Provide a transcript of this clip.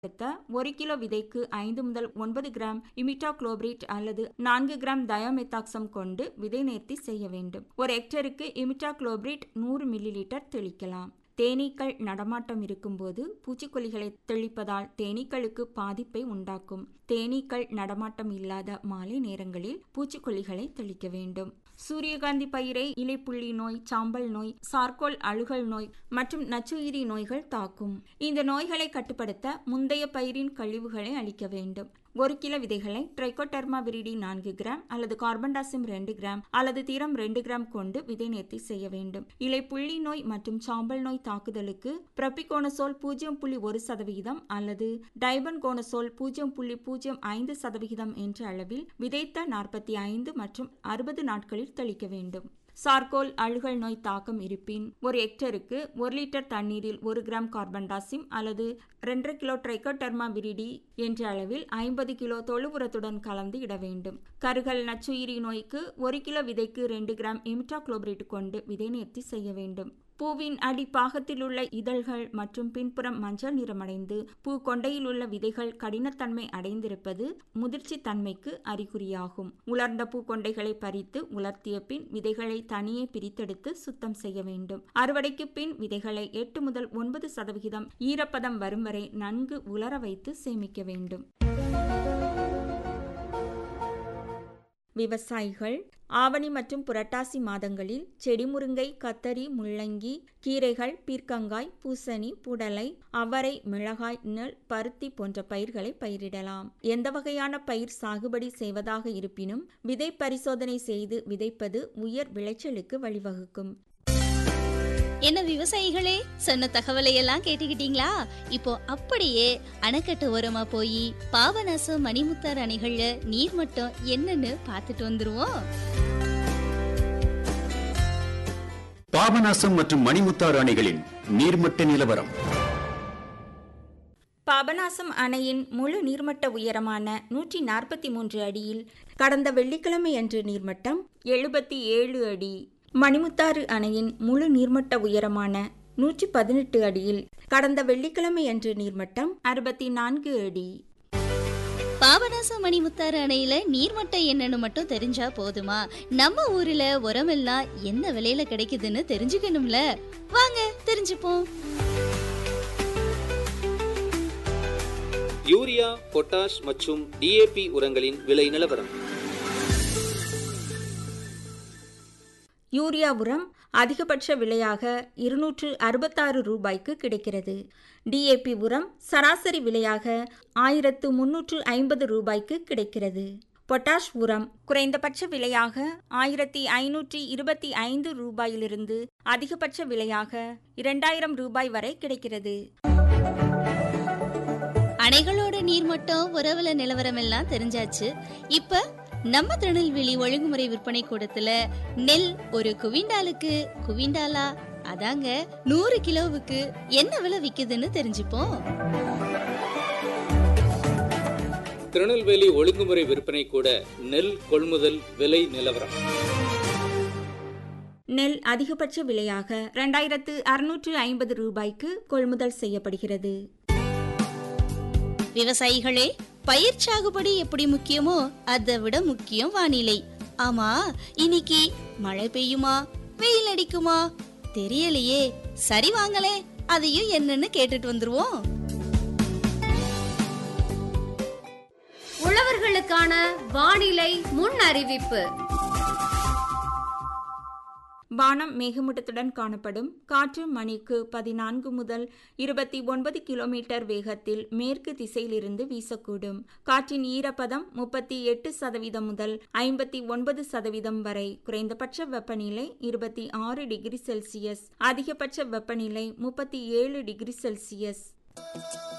அடுத்த ஒரு கிலோ விதைக்கு ஐந்து முதல் ஒன்பது கிராம் இமிட்டாக்ளோபிரிட் அல்லது நான்கு கிராம் தயோமெத்தாக்சம் கொண்டு விதை நேர்த்தி செய்ய வேண்டும் ஒரு ஹெக்டருக்கு இமிட்டாக்ளோபிரிட் நூறு மில்லி லிட்டர் தெளிக்கலாம் தேனீக்கள் நடமாட்டம் இருக்கும்போது பூச்சிக்கொல்லிகளை தெளிப்பதால் தேனீக்களுக்கு பாதிப்பை உண்டாக்கும் தேனீக்கள் நடமாட்டம் இல்லாத மாலை நேரங்களில் பூச்சிக்கொல்லிகளை தெளிக்க வேண்டும் சூரியகாந்தி பயிரை இலைப்புள்ளி நோய் சாம்பல் நோய் சார்கோல் அழுகல் நோய் மற்றும் நச்சுயிரி நோய்கள் தாக்கும் இந்த நோய்களை கட்டுப்படுத்த முந்தைய பயிரின் கழிவுகளை அளிக்க வேண்டும் ஒரு கிலோ விதைகளை ட்ரைகோடர்மா விரிடி நான்கு கிராம் அல்லது கார்பன்டாசிம் ரெண்டு கிராம் அல்லது தீரம் ரெண்டு கிராம் கொண்டு விதை நேர்த்தி செய்ய வேண்டும் இலை புள்ளி நோய் மற்றும் சாம்பல் நோய் தாக்குதலுக்கு பிரபிகோனசோல் பூஜ்ஜியம் புள்ளி ஒரு சதவிகிதம் அல்லது டைபன் கோனசோல் பூஜ்ஜியம் புள்ளி பூஜ்ஜியம் ஐந்து சதவிகிதம் என்ற அளவில் விதைத்த நாற்பத்தி ஐந்து மற்றும் அறுபது நாட்களில் தெளிக்க வேண்டும் சார்கோல் அழுகல் நோய் தாக்கம் இருப்பின் ஒரு ஹெக்டருக்கு ஒரு லிட்டர் தண்ணீரில் ஒரு கிராம் கார்பன்டாசிம் அல்லது ரெண்டரை கிலோ ட்ரைகோடர்மா விரிடி என்ற அளவில் ஐம்பது கிலோ தொழு உரத்துடன் கலந்து இட வேண்டும் கருகல் நச்சுயிரி நோய்க்கு ஒரு கிலோ விதைக்கு ரெண்டு கிராம் இமிட்டாக்ளோபிரிட் கொண்டு விதை நேர்த்தி செய்ய வேண்டும் பூவின் அடிப்பாகத்தில் உள்ள இதழ்கள் மற்றும் பின்புறம் மஞ்சள் நிறமடைந்து பூ கொண்டையில் உள்ள விதைகள் கடினத்தன்மை அடைந்திருப்பது முதிர்ச்சி தன்மைக்கு அறிகுறியாகும் உலர்ந்த பூ கொண்டைகளை பறித்து உலர்த்திய பின் விதைகளை தனியே பிரித்தெடுத்து சுத்தம் செய்ய வேண்டும் அறுவடைக்கு பின் விதைகளை எட்டு முதல் ஒன்பது சதவிகிதம் ஈரப்பதம் வரும் வரை நன்கு உலர வைத்து சேமிக்க வேண்டும் விவசாயிகள் ஆவணி மற்றும் புரட்டாசி மாதங்களில் செடி முருங்கை கத்தரி முள்ளங்கி கீரைகள் பீர்க்கங்காய் பூசணி புடலை அவரை மிளகாய் நெல் பருத்தி போன்ற பயிர்களை பயிரிடலாம் எந்த வகையான பயிர் சாகுபடி செய்வதாக இருப்பினும் விதை பரிசோதனை செய்து விதைப்பது உயர் விளைச்சலுக்கு வழிவகுக்கும் என்ன விவசாயிகளே சொன்ன தகவலை எல்லாம் கேட்டுக்கிட்டீங்களா இப்போ அப்படியே அணைக்கட்டு ஓரமா போய் பாபநாசம் மணிமுத்தார் அணைகள்ல நீர்மட்டம் என்னன்னு பார்த்துட்டு வந்துருவோம் பாபநாசம் மற்றும் மணிமுத்தாறு அணைகளின் நீர்மட்ட நிலவரம் பாபநாசம் அணையின் முழு நீர்மட்ட உயரமான நூற்றி நாற்பத்தி மூன்று அடியில் கடந்த வெள்ளிக்கிழமை அன்று நீர்மட்டம் எழுபத்தி ஏழு அடி மணிமுத்தாறு அணையின் முழு நீர்மட்ட உயரமான நூற்றி பதினெட்டு அடியில் கடந்த வெள்ளிக்கிழமை அன்று நீர்மட்டம் அறுபத்தி நான்கு அடி பாபநாசம் மணிமுத்தாறு அணையில நீர்மட்டம் என்னன்னு மட்டும் தெரிஞ்சா போதுமா நம்ம ஊர்ல உரமெல்லாம் என்ன விலையில கிடைக்குதுன்னு தெரிஞ்சுக்கணும்ல வாங்க தெரிஞ்சுப்போம் யூரியா பொட்டாஷ் மற்றும் டிஏபி உரங்களின் விலை நிலவரம் யூரியா உரம் அதிகபட்ச விலையாக இருநூற்று அறுபத்தாறு ரூபாய்க்கு கிடைக்கிறது டிஏபி உரம் சராசரி விலையாக ஆயிரத்து முன்னூற்று ஐம்பது ரூபாய்க்கு கிடைக்கிறது பொட்டாஷ் உரம் குறைந்தபட்ச விலையாக ஆயிரத்தி ஐநூற்றி இருபத்தி ஐந்து ரூபாயிலிருந்து அதிகபட்ச விலையாக இரண்டாயிரம் ரூபாய் வரை கிடைக்கிறது அணைகளோட நீர்மட்டம் உறவுல நிலவரம் எல்லாம் தெரிஞ்சாச்சு இப்ப நம்ம திருநெல்வேலி ஒழுங்குமுறை விற்பனை கூடத்துல நெல் ஒரு குவிண்டாலுக்கு குவிண்டாலா அதாங்க நூறு கிலோவுக்கு என்ன விலை விக்குதுன்னு தெரிஞ்சுப்போம் திருநெல்வேலி ஒழுங்குமுறை விற்பனை கூட நெல் கொள்முதல் விலை நிலவரம் நெல் அதிகபட்ச விலையாக இரண்டாயிரத்து அறுநூற்று ஐம்பது ரூபாய்க்கு கொள்முதல் செய்யப்படுகிறது விவசாயிகளே பயிர் சாகுபடி எப்படி முக்கியமோ அதை விட முக்கியம் வானிலை ஆமா இன்னைக்கு மழை பெய்யுமா வெயில் அடிக்குமா தெரியலையே சரி வாங்களே அதையும் என்னன்னு கேட்டுட்டு வந்துருவோம் உழவர்களுக்கான வானிலை முன் அறிவிப்பு வானம் மேகமூட்டத்துடன் காணப்படும் காற்று மணிக்கு பதினான்கு முதல் இருபத்தி ஒன்பது கிலோமீட்டர் வேகத்தில் மேற்கு திசையிலிருந்து வீசக்கூடும் காற்றின் ஈரப்பதம் முப்பத்தி எட்டு சதவீதம் முதல் ஐம்பத்தி ஒன்பது சதவீதம் வரை குறைந்தபட்ச வெப்பநிலை இருபத்தி ஆறு டிகிரி செல்சியஸ் அதிகபட்ச வெப்பநிலை முப்பத்தி ஏழு டிகிரி செல்சியஸ்